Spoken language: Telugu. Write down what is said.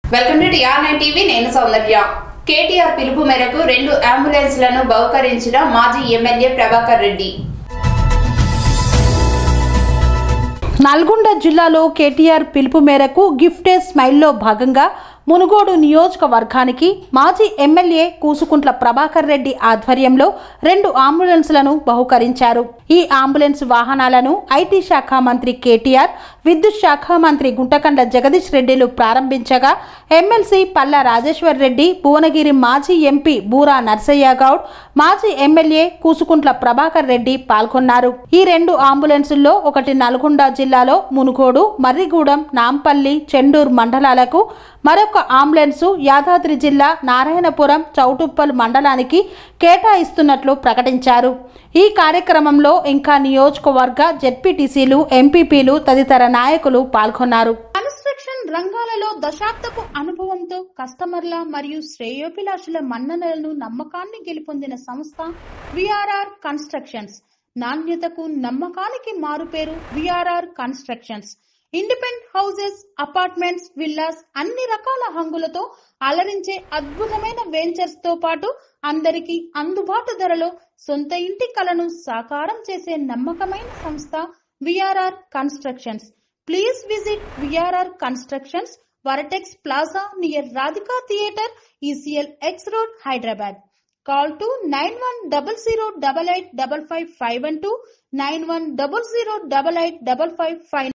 welcome to TR nine TV నేను సౌందర్య కేటీఆర్ పిలుపు మేరకు రెండు అంబులెన్స్లను బహుకరించిన మాజీ ఎమ్మెల్యే ప్రభాకర్ రెడ్డి నల్గొండ జిల్లాలో కేటీఆర్ పిలుపు మేరకు గిఫ్టే స్మైల్లో భాగంగా మునుగోడు నియోజకవర్గానికి మాజీ ఎమ్మెల్యే కూసుకుంట్ల ప్రభాకర్ రెడ్డి ఆధ్వర్యంలో రెండు అంబులెన్స్లను బహుకరించారు ఈ అంబులెన్స్ వాహనాలను ఐటీ శాఖ మంత్రి కేటీఆర్ విద్యుత్ శాఖ మంత్రి గుంటకండ్ల జగదీష్ రెడ్డిలు ప్రారంభించగా ఎమ్మెల్సీ పల్లా రాజేశ్వర్ రెడ్డి భువనగిరి మాజీ ఎంపీ బూరా నర్సయ్య గౌడ్ మాజీ ఎమ్మెల్యే కూసుకుంట్ల ప్రభాకర్ రెడ్డి పాల్గొన్నారు ఈ రెండు అంబులెన్సుల్లో ఒకటి నల్గొండ జిల్లాలో మునుగోడు మర్రిగూడెం నాంపల్లి చెండూరు మండలాలకు మరొక అంబులెన్సు యాదాద్రి జిల్లా నారాయణపురం చౌటుప్పల్ మండలానికి కేటాయిస్తున్నట్లు ప్రకటించారు ఈ కార్యక్రమంలో ఇంకా నియోజకవర్గ జెడ్పీటీసీలు ఎంపీపీలు తదితర నాయకులు పాల్గొన్నారు కన్స్ట్రక్షన్ రంగాలలో దశాబ్దపు అనుభవంతో కస్టమర్ల మరియు శ్రేయోభిలాషుల మన్ననలను నమ్మకాన్ని గెలుపొందిన సంస్థ విఆర్ఆర్ కన్స్ట్రక్షన్స్ నాణ్యతకు నమ్మకానికి మారుపేరు VRR constructions independent houses apartments villas అన్ని రకాల హంగులతో అలరించే అద్భుతమైన వెంచర్స్ తో పాటు అందరికీ అందుబాటు ధరలో సొంత ఇంటి కలను సాకారం చేసే నమ్మకమైన సంస్థ VRR constructions please visit VRR constructions Vertex plaza near Radhika theatre ECL X road Hyderabad call two nine one double zero double eight double five five one two nine one double zero double eight double five five